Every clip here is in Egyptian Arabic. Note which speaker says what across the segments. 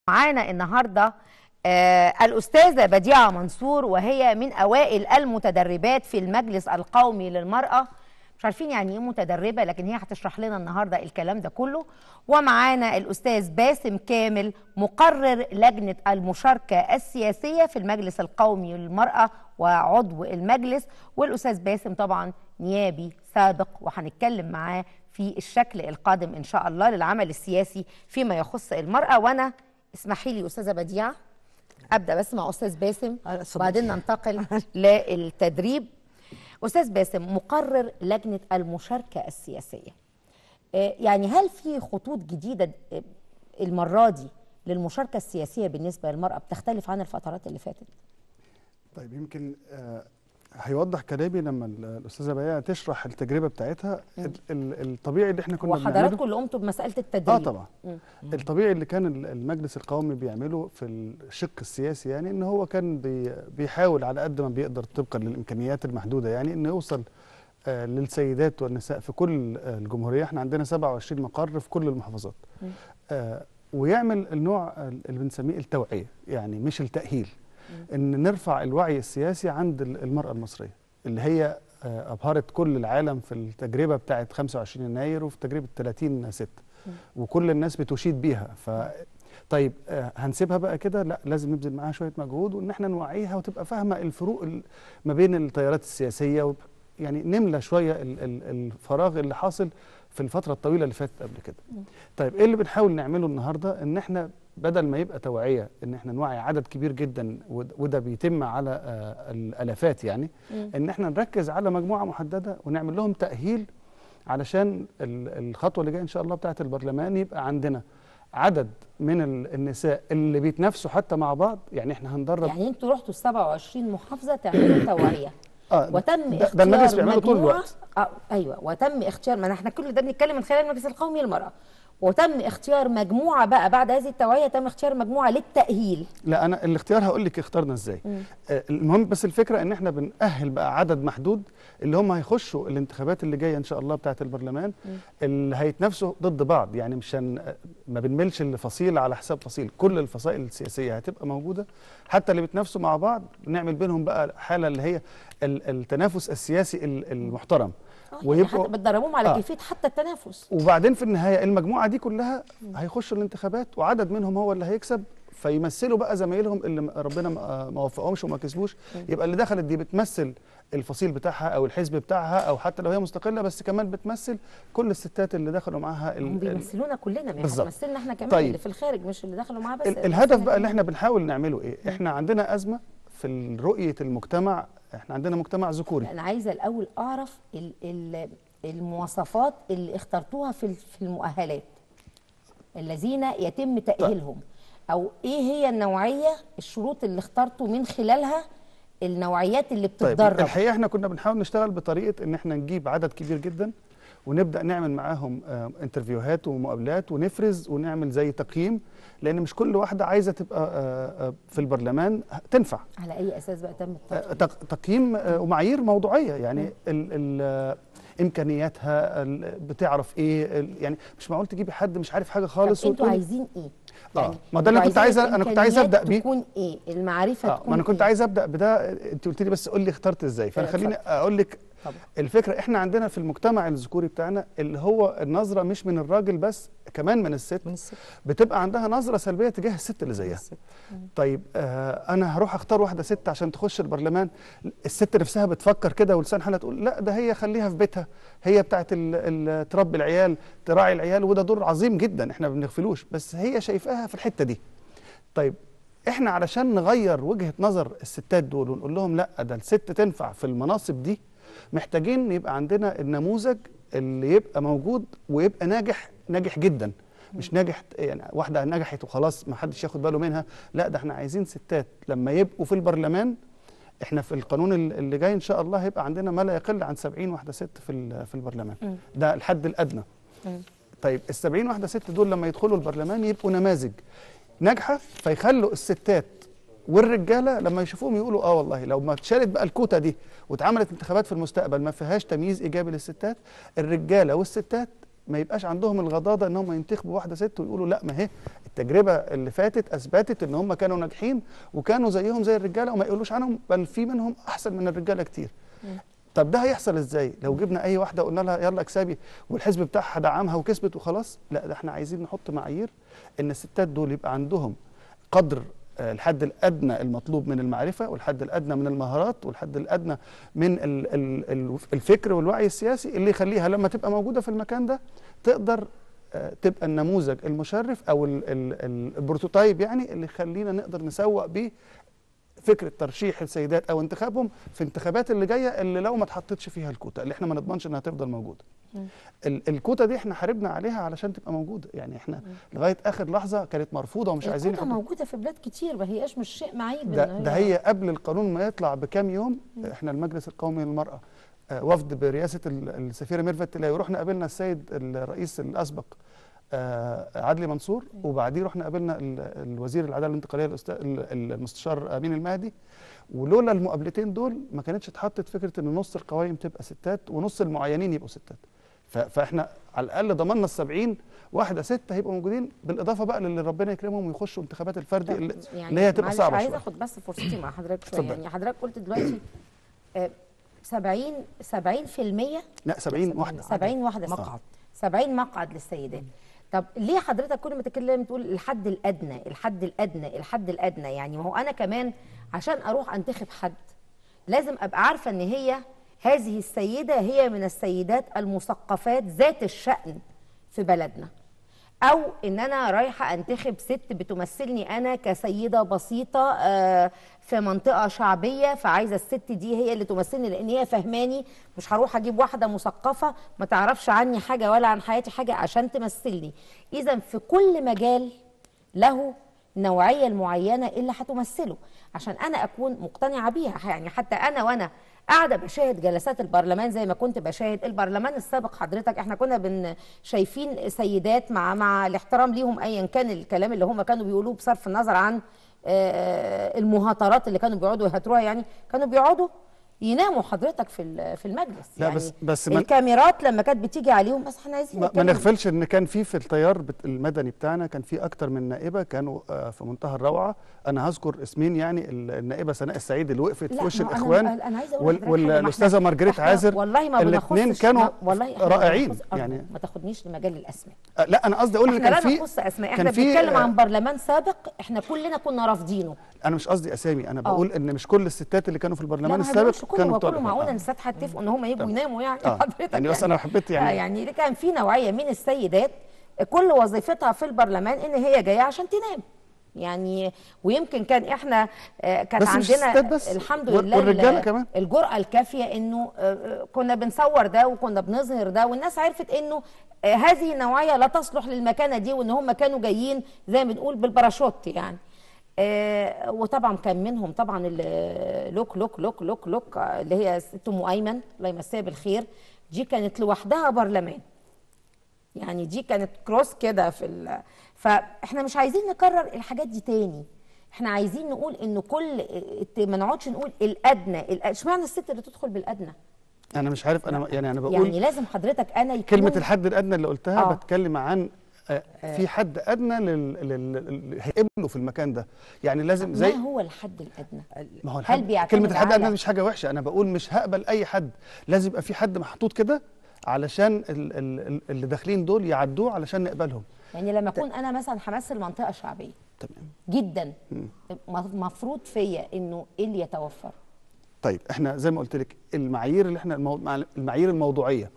Speaker 1: معانا النهارده آه الأستاذة بديعة منصور وهي من أوائل المتدربات في المجلس القومي للمرأة مش عارفين يعني ايه متدربة لكن هي هتشرح لنا النهاردة الكلام ده كله ومعانا الأستاذ باسم كامل مقرر لجنة المشاركة السياسية في المجلس القومي للمرأة وعضو المجلس والأستاذ باسم طبعا نيابي سابق وهنتكلم معاه في الشكل القادم إن شاء الله للعمل السياسي فيما يخص المرأة وأنا اسمحي لي أستاذة بديعة ابدا بس مع استاذ باسم وبعدين ننتقل للتدريب استاذ باسم مقرر لجنه المشاركه السياسيه آه، يعني هل في خطوط جديده آه، المره دي للمشاركه السياسيه بالنسبه للمراه بتختلف عن الفترات اللي فاتت
Speaker 2: طيب يمكن آه، هيوضح كلامي لما ال- الاستاذه بياع تشرح التجربه بتاعتها ال- ال- الطبيعي اللي احنا كنا
Speaker 1: وحضراتكم
Speaker 2: بنعمله
Speaker 1: اللي قمتوا بمساله التدريب
Speaker 2: اه طبعا
Speaker 1: مم.
Speaker 2: الطبيعي اللي كان ال- المجلس القومي بيعمله في الشق السياسي يعني ان هو كان بي بيحاول على قد ما بيقدر طبقا للامكانيات المحدوده يعني انه يوصل آه، للسيدات والنساء في كل آه، الجمهوريه احنا عندنا 27 مقر في كل المحافظات
Speaker 1: مم.
Speaker 2: آه، ويعمل النوع اللي بنسميه التوعيه يعني مش التاهيل ان نرفع الوعي السياسي عند ال- المراه المصريه اللي هي آه، ابهرت كل العالم في التجربه بتاعه 25 يناير وفي تجربه 30 6 وكل الناس بتشيد بيها ف طيب آه، هنسيبها بقى كده لا لازم نبذل معاها شويه مجهود وان احنا نوعيها وتبقى فاهمه الفروق ال- ما بين التيارات السياسيه وب- يعني نملى شويه ال- ال- الفراغ اللي حاصل في الفتره الطويله اللي فاتت قبل كده طيب ايه اللي بنحاول نعمله النهارده ان احنا بدل ما يبقى توعيه ان احنا نوعي عدد كبير جدا ود- وده بيتم على آه، الالافات يعني
Speaker 1: مم.
Speaker 2: ان احنا نركز على مجموعه محدده ونعمل لهم تاهيل علشان ال- الخطوه اللي جايه ان شاء الله بتاعه البرلمان يبقى عندنا عدد من ال- النساء اللي بيتنافسوا حتى مع بعض يعني احنا هندرب
Speaker 1: يعني انتوا رحتوا 27 محافظه تعملوا توعيه
Speaker 2: آه
Speaker 1: وتم
Speaker 2: ده,
Speaker 1: اختيار
Speaker 2: ده المجلس بيعمله طول
Speaker 1: مجموعة
Speaker 2: الوقت
Speaker 1: آه ايوه وتم اختيار ما احنا كل ده بنتكلم من خلال المجلس القومي للمراه وتم اختيار مجموعه بقى بعد هذه التوعيه تم اختيار مجموعه للتاهيل
Speaker 2: لا انا الاختيار هقول لك اخترنا ازاي آه، المهم بس الفكره ان احنا بنأهل بقى عدد محدود اللي هم هيخشوا الانتخابات اللي جايه ان شاء الله بتاعه البرلمان اللي هيتنافسوا ضد بعض يعني مش هن ما بنملش الفصيل على حساب فصيل كل الفصائل السياسيه هتبقى موجوده حتى اللي بيتنافسوا مع بعض نعمل بينهم بقى حاله اللي هي ال- التنافس السياسي ال- المحترم
Speaker 1: ويبقوا حتى بتدربوهم على
Speaker 2: آه.
Speaker 1: كيفيه حتى التنافس
Speaker 2: وبعدين في النهايه المجموعه دي كلها هيخشوا الانتخابات وعدد منهم هو اللي هيكسب فيمثلوا بقى زمايلهم اللي م- ربنا ما ما وفقهمش وما كسبوش يبقى اللي دخلت دي بتمثل الفصيل بتاعها او الحزب بتاعها او حتى لو هي مستقله بس كمان بتمثل كل الستات اللي دخلوا معاها ال-
Speaker 1: هم
Speaker 2: ال-
Speaker 1: بيمثلونا كلنا ما هي
Speaker 2: بالظبط.
Speaker 1: هتمثلنا احنا كمان
Speaker 2: طيب.
Speaker 1: اللي في الخارج مش اللي دخلوا معاه بس
Speaker 2: ال- الهدف بقى اللي احنا بنحاول نعمله ايه احنا عندنا ازمه في رؤيه المجتمع احنا عندنا مجتمع ذكوري
Speaker 1: انا عايزه الاول اعرف ال ال المواصفات اللي اخترتوها في ال- في المؤهلات الذين يتم تاهيلهم او ايه هي النوعيه الشروط اللي اخترتوا من خلالها النوعيات اللي
Speaker 2: طيب
Speaker 1: بتتدرب
Speaker 2: الحقيقه احنا كنا بنحاول نشتغل بطريقه ان احنا نجيب عدد كبير جدا ونبدا نعمل معاهم آه، انترفيوهات ومقابلات ونفرز ونعمل زي تقييم لان مش كل واحده عايزه تبقى آه، آه، في البرلمان تنفع
Speaker 1: على اي اساس بقى تم
Speaker 2: آه،
Speaker 1: التقييم؟
Speaker 2: تق- تقييم آه، ومعايير موضوعيه يعني ال ال آه، امكانياتها ال- بتعرف ايه ال- يعني مش معقول تجيبي حد مش عارف حاجه خالص
Speaker 1: طب انتوا
Speaker 2: وتقولي-
Speaker 1: عايزين ايه؟
Speaker 2: آه، ما ده اللي
Speaker 1: انتوا
Speaker 2: كنت عايز-
Speaker 1: عايزين
Speaker 2: أنا كنت عايز أبدأ بيه.
Speaker 1: تكون ايه؟ المعرفه
Speaker 2: اه
Speaker 1: تكون
Speaker 2: ما انا كنت
Speaker 1: إيه؟
Speaker 2: عايز ابدا بده انت قلت لي بس قول لي اخترت ازاي فانا
Speaker 1: آه،
Speaker 2: خليني
Speaker 1: اتفضل.
Speaker 2: اقول لك
Speaker 1: طبعا.
Speaker 2: الفكره احنا عندنا في المجتمع الذكوري بتاعنا اللي هو النظره مش من الراجل بس كمان من الست
Speaker 3: من الست
Speaker 2: بتبقى عندها نظره سلبيه تجاه الست اللي زيها
Speaker 3: الست.
Speaker 2: طيب آه انا هروح اختار واحده ست عشان تخش البرلمان الست نفسها بتفكر كده ولسان حالها تقول لا ده هي خليها في بيتها هي بتاعت ال- ال- تربي العيال تراعي العيال وده دور عظيم جدا احنا ما بنغفلوش بس هي شايفاها في الحته دي طيب احنا علشان نغير وجهه نظر الستات دول ونقول لهم لا ده الست تنفع في المناصب دي محتاجين يبقى عندنا النموذج اللي يبقى موجود ويبقى ناجح ناجح جدا مش ناجح يعني واحده نجحت وخلاص ما حدش ياخد باله منها لا ده احنا عايزين ستات لما يبقوا في البرلمان احنا في القانون ال- اللي جاي ان شاء الله هيبقى عندنا ما لا يقل عن 70 واحده ست في ال- في البرلمان
Speaker 1: مم.
Speaker 2: ده الحد الادنى
Speaker 1: مم.
Speaker 2: طيب ال 70 واحده ست دول لما يدخلوا البرلمان يبقوا نماذج ناجحه فيخلوا الستات والرجاله لما يشوفوهم يقولوا اه والله لو ما اتشالت بقى الكوتا دي واتعملت انتخابات في المستقبل ما فيهاش تمييز ايجابي للستات الرجاله والستات ما يبقاش عندهم الغضاضه ان هم ينتخبوا واحده ست ويقولوا لا ما هي التجربه اللي فاتت اثبتت ان هم كانوا ناجحين وكانوا زيهم زي الرجاله وما يقولوش عنهم بل في منهم احسن من الرجاله كتير طب ده هيحصل ازاي لو جبنا اي واحده قلنا لها يلا اكسبي والحزب بتاعها دعمها وكسبت وخلاص لا ده احنا عايزين نحط معايير ان الستات دول يبقى عندهم قدر آه، الحد الادنى المطلوب من المعرفه والحد الادنى من المهارات والحد الادنى من ال- ال- ال- الفكر والوعي السياسي اللي يخليها لما تبقى موجوده في المكان ده تقدر آه، تبقى النموذج المشرف او ال- ال- ال- البروتوتايب يعني اللي يخلينا نقدر نسوق بيه فكره ترشيح السيدات او انتخابهم في الانتخابات اللي جايه اللي لو ما اتحطتش فيها الكوتا اللي احنا ما نضمنش انها تفضل موجوده. ال- الكوتا دي احنا حاربنا عليها علشان تبقى موجوده يعني احنا لغايه اخر لحظه كانت مرفوضه ومش عايزين
Speaker 3: الكوتا
Speaker 2: يحطوا
Speaker 3: موجوده في بلاد كتير ما هياش مش شيء معيب
Speaker 2: ده,
Speaker 3: إن
Speaker 2: ده هي قبل القانون ما يطلع بكام يوم احنا المجلس القومي للمراه آه، وفد برئاسه ال- السفيره ميرفت تلاقي ورحنا قابلنا السيد الرئيس الاسبق آه، عدلي منصور وبعديه رحنا قابلنا ال- الوزير العداله الانتقاليه الأستاذ- ال- المستشار امين المهدي ولولا المقابلتين دول ما كانتش اتحطت فكره ان نص القوائم تبقى ستات ونص المعينين يبقوا ستات ف- فاحنا على الاقل ضمننا ال 70 واحده ست هيبقوا موجودين بالاضافه بقى للي ربنا يكرمهم ويخشوا انتخابات الفردي اللي, اللي هي تبقى
Speaker 3: معلش
Speaker 2: صعبه
Speaker 3: عايزه
Speaker 2: شويه
Speaker 3: اخد بس فرصتي مع حضرتك شويه
Speaker 2: اتفضل.
Speaker 3: يعني حضرتك قلت دلوقتي آه، 70 70%
Speaker 2: لا 70 واحده
Speaker 3: 70 واحده ست.
Speaker 1: مقعد.
Speaker 3: 70 مقعد للسيدات طب ليه حضرتك كل ما تتكلم تقول الحد الادنى الحد الادنى الحد الادنى يعني ما هو انا كمان عشان اروح انتخب حد لازم ابقى عارفه ان هي هذه السيده هي من السيدات المثقفات ذات الشأن في بلدنا او ان انا رايحه انتخب ست بتمثلني انا كسيده بسيطه آه، في منطقه شعبيه فعايزه الست دي هي اللي تمثلني لان هي فهماني مش هروح اجيب واحده مثقفه ما تعرفش عني حاجه ولا عن حياتي حاجه عشان تمثلني اذا في كل مجال له النوعيه المعينه اللي هتمثله عشان انا اكون مقتنعه بيها يعني حتى انا وانا قاعده بشاهد جلسات البرلمان زي ما كنت بشاهد البرلمان السابق حضرتك احنا كنا بن شايفين سيدات مع مع الاحترام ليهم ايا كان الكلام اللي هم كانوا بيقولوه بصرف النظر عن آه، المهاترات اللي كانوا بيقعدوا يهاتروها يعني كانوا بيقعدوا يناموا حضرتك في ال- في المجلس
Speaker 2: لا
Speaker 3: يعني
Speaker 2: بس- بس ما-
Speaker 3: الكاميرات لما كانت بتيجي عليهم بس احنا عايزين
Speaker 2: ما, ما
Speaker 3: نتكلم.
Speaker 2: نغفلش ان كان في في التيار بت- المدني بتاعنا كان في اكتر من نائبه كانوا آه، في منتهى الروعه انا هذكر اسمين يعني ال- النائبه سناء السعيد اللي وقفت
Speaker 3: لا،
Speaker 2: في وش
Speaker 3: ما هو أنا-
Speaker 2: الاخوان
Speaker 3: أنا عايزة أقول
Speaker 2: وال-
Speaker 3: لحضرتك حاجة، ما إحنا-
Speaker 2: والاستاذه مارجريت
Speaker 3: إحنا
Speaker 2: عازر
Speaker 3: والله ما
Speaker 2: الاثنين
Speaker 3: بنخصش-
Speaker 2: كانوا
Speaker 3: ما- والله إحنا ما
Speaker 2: رائعين
Speaker 3: بنخص- أرجو
Speaker 2: يعني
Speaker 3: ما تاخدنيش لمجال الاسماء
Speaker 2: آه، لا انا قصدي اقول ان
Speaker 3: احنا
Speaker 2: كان
Speaker 3: لا
Speaker 2: في
Speaker 3: نخص اسماء
Speaker 2: كان
Speaker 3: احنا
Speaker 2: في،
Speaker 3: بنتكلم
Speaker 2: آه،
Speaker 3: عن برلمان سابق احنا كلنا كنا رافضينه
Speaker 2: انا مش قصدي اسامي انا
Speaker 3: آه.
Speaker 2: بقول ان مش كل الستات اللي كانوا في
Speaker 3: لا
Speaker 2: البرلمان
Speaker 3: ما
Speaker 2: السابق
Speaker 3: هنقولش كله
Speaker 2: كانوا
Speaker 3: هو كله
Speaker 2: بتوع-
Speaker 3: معقول
Speaker 2: آه.
Speaker 3: ان الستات هيتفقوا ان هم يجوا يناموا يعني
Speaker 2: آه.
Speaker 3: حضرتك
Speaker 2: يعني بس انا حبيت يعني
Speaker 3: آه يعني دي كان في نوعيه من السيدات كل وظيفتها في البرلمان ان هي جايه عشان تنام يعني ويمكن كان احنا آه، كانت
Speaker 2: بس مش
Speaker 3: عندنا
Speaker 2: الستات بس،
Speaker 3: الحمد
Speaker 2: وال-
Speaker 3: لله
Speaker 2: والرجالة
Speaker 3: ال-
Speaker 2: كمان.
Speaker 3: الجرأة الكافية انه آه، آه، كنا بنصور ده وكنا بنظهر ده والناس عرفت انه آه، هذه النوعية لا تصلح للمكانة دي وان هم كانوا جايين زي ما بنقول بالباراشوت يعني آه، وطبعا كان منهم طبعا اللي لوك لوك لوك لوك لوك آه، اللي هي ست ام ايمن الله يمسيها بالخير دي كانت لوحدها برلمان يعني دي كانت كروس كده في ال... فاحنا مش عايزين نكرر الحاجات دي تاني احنا عايزين نقول ان كل ما نقعدش نقول الادنى الأ- اشمعنى الست اللي تدخل بالادنى
Speaker 2: انا مش عارف انا يعني انا بقول
Speaker 3: يعني لازم حضرتك انا يكون
Speaker 2: كلمة الحد الأدنى اللي قلتها
Speaker 3: آه.
Speaker 2: بتكلم عن آه، في حد أدنى لل... لل... لل... هيقبله في المكان ده يعني لازم زي
Speaker 3: ما هو الحد الادنى
Speaker 2: ما هو
Speaker 3: هل
Speaker 2: الحد...
Speaker 3: بيعتمد
Speaker 2: كلمة الحد
Speaker 3: على-
Speaker 2: الأدنى مش حاجة وحشة أنا بقول مش هقبل أي حد لازم يبقى في حد محطوط كده علشان ال... ال... ال- اللي داخلين دول يعدوه علشان نقبلهم
Speaker 3: يعني لما اكون انا مثلا همثل منطقه شعبيه
Speaker 2: تمام
Speaker 3: جدا مفروض فيا انه ايه اللي يتوفر
Speaker 2: طيب احنا زي ما قلت لك المعايير اللي احنا المو... مع- المعايير الموضوعيه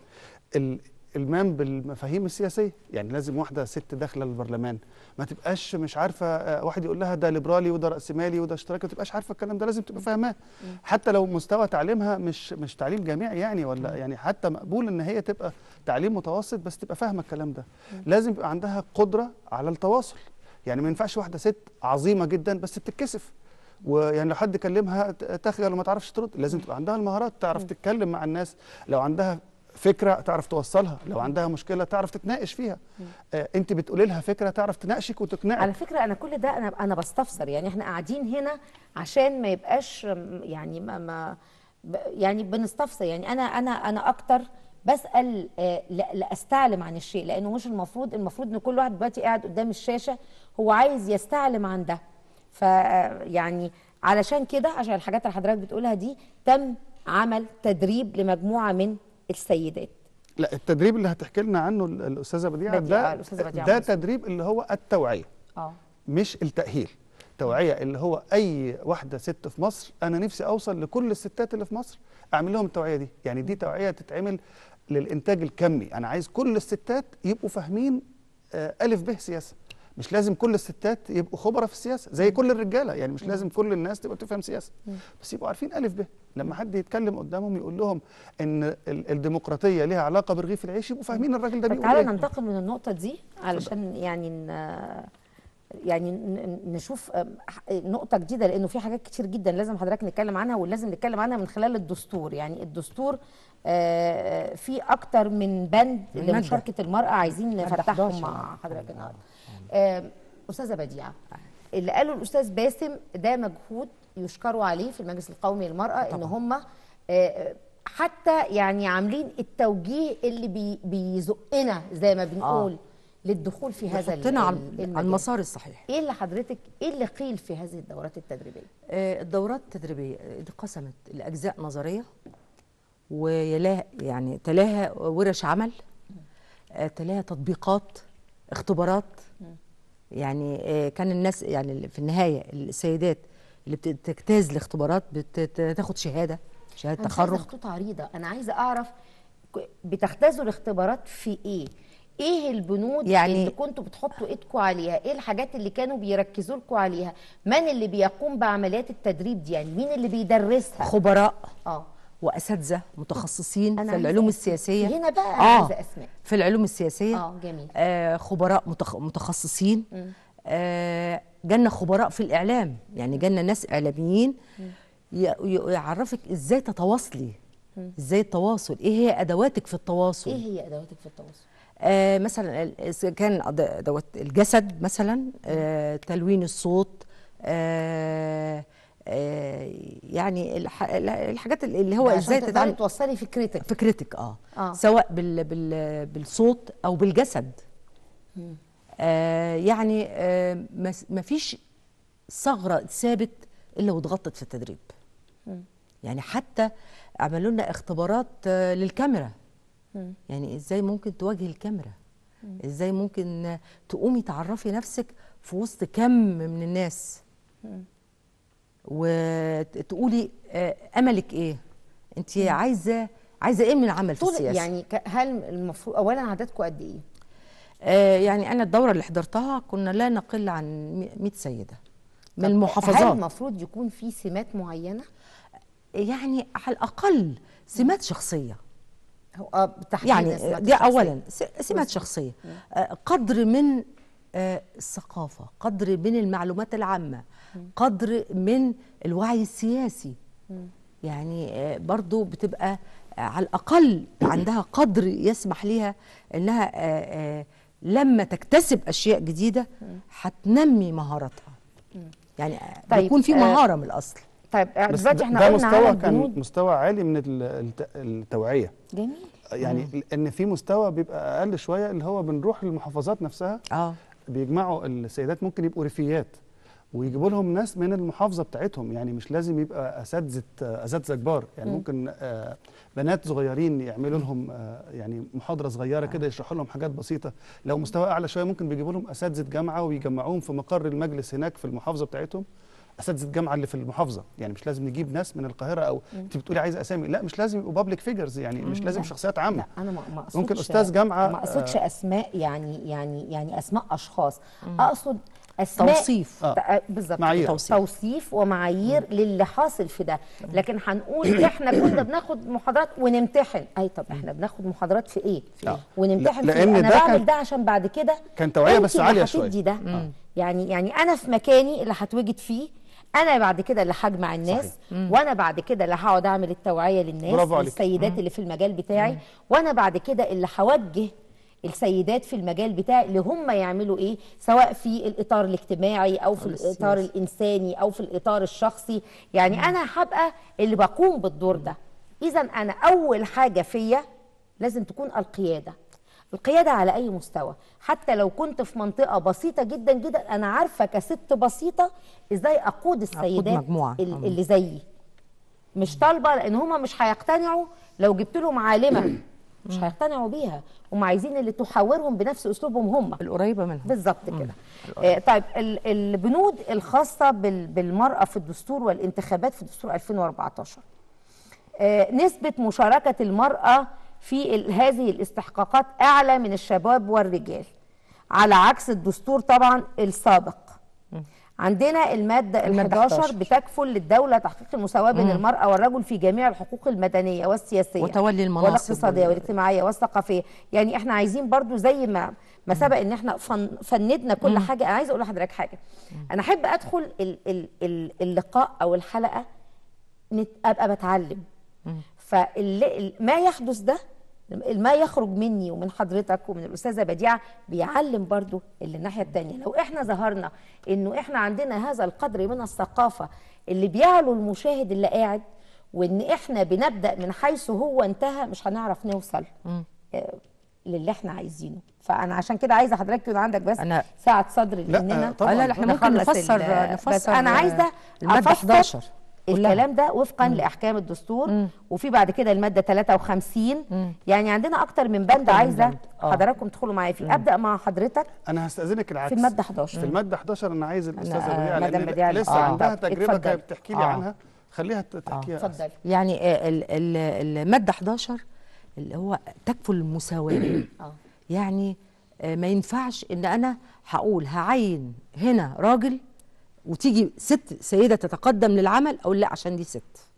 Speaker 2: الالمام بالمفاهيم السياسيه يعني لازم واحده ست داخله البرلمان ما تبقاش مش عارفه آه، واحد يقول لها ده ليبرالي وده راسمالي وده اشتراكي ما تبقاش عارفه الكلام ده لازم تبقى فاهماه حتى لو مستوى تعليمها مش مش تعليم جامعي يعني ولا يعني حتى مقبول ان هي تبقى تعليم متوسط بس تبقى فاهمه الكلام ده لازم يبقى عندها قدره على التواصل يعني ما ينفعش واحده ست عظيمه جدا بس بتتكسف ويعني لو حد كلمها ت- تخجل وما تعرفش ترد لازم تبقى عندها المهارات تعرف تتكلم مع الناس لو عندها فكره تعرف توصلها لو عندها مشكله تعرف تتناقش فيها آه انت بتقولي لها فكره تعرف تناقشك وتقنعك
Speaker 3: على فكره انا كل ده انا انا بستفسر يعني احنا قاعدين هنا عشان ما يبقاش م- يعني ما, ما ب- يعني بنستفسر يعني انا انا انا اكتر بسال آه، لا, لا استعلم عن الشيء لانه مش المفروض المفروض ان كل واحد دلوقتي قاعد قدام الشاشه هو عايز يستعلم عن ده ف يعني علشان كده عشان الحاجات اللي حضرتك بتقولها دي تم عمل تدريب لمجموعه من السيدات
Speaker 2: لا التدريب اللي هتحكي لنا عنه ال- الاستاذه بديعه
Speaker 3: بديعة،
Speaker 2: ده
Speaker 3: الأستاذة بديعة
Speaker 2: ده
Speaker 3: منصور.
Speaker 2: تدريب اللي هو التوعيه
Speaker 3: اه
Speaker 2: مش التأهيل توعية اللي هو أي واحدة ست في مصر أنا نفسي أوصل لكل الستات اللي في مصر أعمل لهم التوعية دي يعني دي توعية تتعمل للإنتاج الكمي أنا عايز كل الستات يبقوا فاهمين آه، ألف به سياسة مش لازم كل الستات يبقوا خبراء في السياسة زي كل الرجالة يعني مش لازم كل الناس تبقى تفهم سياسة بس يبقوا عارفين ألف به لما حد يتكلم قدامهم يقول لهم إن ال- الديمقراطية ليها علاقة برغيف العيش يبقوا فاهمين الراجل ده
Speaker 3: طب
Speaker 2: بيقول
Speaker 3: تعالى
Speaker 2: إيه
Speaker 3: ننتقل من النقطة دي علشان يعني ن... يعني ن- نشوف أم، ح- نقطة جديدة لأنه في حاجات كتير جدا لازم حضرتك نتكلم عنها ولازم نتكلم عنها من خلال الدستور يعني الدستور آه، في أكتر من بند
Speaker 4: من مادة.
Speaker 3: لمشاركة المرأة عايزين
Speaker 4: مادة
Speaker 3: نفتحهم
Speaker 4: 11
Speaker 3: مع حضرتك النهارده آه، أستاذة بديعة اللي قاله الأستاذ باسم ده مجهود يشكروا عليه في المجلس القومي للمرأة إن هم آه، حتى يعني عاملين التوجيه اللي بي بيزقنا زي ما بنقول للدخول في هذا ال-
Speaker 4: حطنا على
Speaker 3: ال-
Speaker 4: على
Speaker 3: المجال.
Speaker 4: المسار الصحيح
Speaker 3: ايه اللي حضرتك ايه اللي قيل في هذه الدورات التدريبيه
Speaker 4: آه، الدورات التدريبيه انقسمت لاجزاء نظريه ويلاها يعني تلاها ورش عمل آه، تلاها تطبيقات اختبارات يعني آه، كان الناس يعني في النهايه السيدات اللي بتجتاز الاختبارات بتاخد شهاده شهاده
Speaker 3: انا مش عايزه
Speaker 4: تخرج
Speaker 3: خطوط عريضه انا عايزه اعرف ك- بتختازوا الاختبارات في ايه ايه البنود
Speaker 4: يعني-
Speaker 3: اللي كنتوا بتحطوا ايدكم عليها ايه الحاجات اللي كانوا بيركزوا لكم عليها من اللي بيقوم بعمليات التدريب دي يعني مين اللي بيدرسها
Speaker 4: خبراء
Speaker 3: اه
Speaker 4: واساتذه متخصصين
Speaker 3: أنا
Speaker 4: في
Speaker 3: عايزة-
Speaker 4: العلوم السياسيه
Speaker 3: هنا بقى
Speaker 4: آه.
Speaker 3: عايزه اسماء
Speaker 4: في العلوم السياسيه
Speaker 3: اه جميل
Speaker 4: آه خبراء متخ... متخصصين آه جالنا خبراء في الاعلام يعني جالنا ناس اعلاميين ي... ي- يعرفك ازاي تتواصلي ازاي التواصل ايه هي ادواتك في التواصل
Speaker 3: ايه هي ادواتك في التواصل
Speaker 4: آه مثلا ال- إذا كان أد- ادوات الجسد مثلا آه تلوين الصوت آه آه يعني الح... الحاجات اللي هو
Speaker 3: ده
Speaker 4: ازاي
Speaker 3: عشان تقدري
Speaker 4: تتعامل
Speaker 3: توصلي فكرتك
Speaker 4: فكرتك اه,
Speaker 3: آه.
Speaker 4: سواء بال بال بالصوت او بالجسد آه يعني آه ما فيش ثغره ثابت الا واتغطت في التدريب يعني حتى عملوا لنا اختبارات آه للكاميرا يعني ازاي ممكن تواجهي الكاميرا ازاي ممكن آه، تقومي تعرفي نفسك في وسط كم من الناس وتقولي آه، املك ايه انت عايزه عايزه ايه من العمل في
Speaker 3: طول
Speaker 4: السياسه
Speaker 3: يعني ك- هل المفروض اولا عددكم قد ايه
Speaker 4: آه يعني انا الدوره اللي حضرتها كنا لا نقل عن 100 سيده من
Speaker 3: طب هل
Speaker 4: المحافظات
Speaker 3: المفروض يكون في سمات معينه
Speaker 4: يعني على الاقل سمات شخصيه
Speaker 3: هو آه، بالتحديد
Speaker 4: يعني
Speaker 3: السمات
Speaker 4: دي
Speaker 3: الشخصية.
Speaker 4: اولا س- سمات شخصيه آه، قدر من آه، الثقافه قدر من المعلومات العامه قدر من الوعي السياسي يعني آه، برضو بتبقى آه، على الاقل عندها قدر يسمح ليها انها آه، آه، لما تكتسب اشياء جديده هتنمي مهاراتها يعني آه،
Speaker 3: طيب،
Speaker 4: بيكون في
Speaker 3: آه،
Speaker 4: مهاره من الاصل
Speaker 3: طيب آه،
Speaker 2: بس
Speaker 3: دلوقتي
Speaker 2: ده-
Speaker 3: احنا
Speaker 2: ده
Speaker 3: قلنا على
Speaker 2: مستوى كان
Speaker 3: البنود
Speaker 2: مستوى عالي من ال- الت- التوعيه
Speaker 3: جميل
Speaker 2: يعني ان في مستوى بيبقى اقل شويه اللي هو بنروح للمحافظات نفسها
Speaker 4: اه
Speaker 2: بيجمعوا السيدات ممكن يبقوا ريفيات ويجيبوا لهم ناس من المحافظه بتاعتهم يعني مش لازم يبقى اساتذه اساتذه كبار يعني ممكن آه، بنات صغيرين يعملوا لهم آه، يعني محاضره صغيره كده يشرحوا لهم حاجات بسيطه لو مستوى اعلى شويه ممكن بيجيبوا لهم اساتذه جامعه ويجمعوهم في مقر المجلس هناك في المحافظه بتاعتهم اساتذه الجامعه اللي في المحافظه يعني مش لازم نجيب ناس من القاهره او انت بتقولي عايزه اسامي لا مش لازم يبقوا بابليك فيجرز يعني مش لازم شخصيات عامه
Speaker 3: لا انا ما ما اقصدش
Speaker 2: ممكن أستاذ جامعة،
Speaker 3: ما اقصدش اسماء يعني يعني يعني اسماء اشخاص اقصد اسماء
Speaker 4: توصيف.
Speaker 2: آه.
Speaker 3: آه، بالظبط
Speaker 2: معايير.
Speaker 3: توصيف. توصيف ومعايير للي حاصل في ده لكن هنقول احنا كنا بناخد محاضرات ونمتحن اي طب احنا بناخد محاضرات في ايه
Speaker 2: آه.
Speaker 3: ونمتحن
Speaker 2: لا-
Speaker 3: في ايه
Speaker 2: لأن
Speaker 3: انا
Speaker 2: ده
Speaker 3: بعمل
Speaker 2: كان-
Speaker 3: ده عشان بعد كده
Speaker 2: كان توعية
Speaker 3: أنت
Speaker 2: بس
Speaker 3: اللي
Speaker 2: عالية
Speaker 3: هتدي
Speaker 2: شوية.
Speaker 3: ده يعني يعني انا في مكاني اللي هتوجد فيه انا بعد كده اللي هجمع الناس وانا بعد كده اللي هقعد اعمل التوعيه للناس
Speaker 2: برافو عليك.
Speaker 3: للسيدات اللي في المجال بتاعي وانا بعد كده اللي هوجه السيدات في المجال بتاعي اللي هم يعملوا ايه سواء في الاطار الاجتماعي او في
Speaker 4: أو
Speaker 3: الاطار
Speaker 4: السياسي.
Speaker 3: الانساني او في الاطار الشخصي يعني انا هبقى اللي بقوم بالدور ده اذا انا اول حاجه فيا لازم تكون القياده القياده على اي مستوى حتى لو كنت في منطقه بسيطه جدا جدا انا عارفه كست بسيطه ازاي اقود السيدات
Speaker 4: مجموعة.
Speaker 3: ال-
Speaker 4: مم.
Speaker 3: اللي زيي مش طالبه لان هم مش هيقتنعوا لو جبت لهم عالمه مش هيقتنعوا بيها هم عايزين اللي تحاورهم بنفس اسلوبهم هم
Speaker 4: القريبه منهم
Speaker 3: بالظبط كده آه طيب ال- البنود الخاصه بال- بالمراه في الدستور والانتخابات في دستور 2014 آه نسبه مشاركه المراه في ال- هذه الاستحقاقات اعلى من الشباب والرجال على عكس الدستور طبعا السابق عندنا المادة ال
Speaker 4: المادة
Speaker 3: 11
Speaker 4: 11.
Speaker 3: بتكفل للدولة تحقيق المساواة بين المرأة والرجل في جميع الحقوق المدنية والسياسية
Speaker 4: وتولي المناصب
Speaker 3: والاقتصادية
Speaker 4: وال-
Speaker 3: والاجتماعية والثقافية يعني احنا عايزين برضو زي ما ما سبق ان احنا فن فندنا كل حاجة انا عايزة اقول لحضرتك حاجة انا احب ادخل ال ال ال اللقاء او الحلقة نت- ابقى بتعلم فما يحدث ده ما يخرج مني ومن حضرتك ومن الاستاذه بديعه بيعلم برضو اللي الناحيه الثانيه لو احنا ظهرنا انه احنا عندنا هذا القدر من الثقافه اللي بيعلو المشاهد اللي قاعد وان احنا بنبدا من حيث هو انتهى مش هنعرف نوصل آه، للي احنا عايزينه فانا عشان كده عايزه حضرتك يكون عندك بس
Speaker 4: أنا-
Speaker 3: ساعه صدر
Speaker 2: لا،
Speaker 3: لاننا
Speaker 2: طبعاً.
Speaker 4: لا لا احنا ممكن
Speaker 3: نخلص
Speaker 4: نفسر
Speaker 3: ال-
Speaker 4: نفسر
Speaker 3: بس انا عايزه
Speaker 4: الماده
Speaker 3: أفسر
Speaker 4: 11 كلها.
Speaker 3: الكلام ده وفقا لاحكام الدستور وفي بعد كده الماده 53 يعني عندنا اكتر من بند عايزه
Speaker 4: بند. آه.
Speaker 3: حضراتكم تدخلوا معايا فيه ابدا مع حضرتك
Speaker 2: انا هستاذنك العكس
Speaker 3: في الماده 11
Speaker 2: في الماده 11 انا عايز الاستاذه
Speaker 3: آه،
Speaker 2: بديعه
Speaker 3: مدام
Speaker 2: لان
Speaker 3: بديعة
Speaker 2: لسه
Speaker 3: آه.
Speaker 2: عندها
Speaker 3: طب
Speaker 2: تجربه
Speaker 3: اتفضلي.
Speaker 2: كانت بتحكي لي
Speaker 4: آه.
Speaker 2: عنها خليها ت- تحكيها
Speaker 3: اتفضلي
Speaker 4: يعني آه، ال- ال- الماده 11 اللي هو تكفل المساواه
Speaker 3: اه
Speaker 4: يعني آه، ما ينفعش ان انا هقول هعين هنا راجل وتيجي ست سيده تتقدم للعمل اقول لا عشان دي ست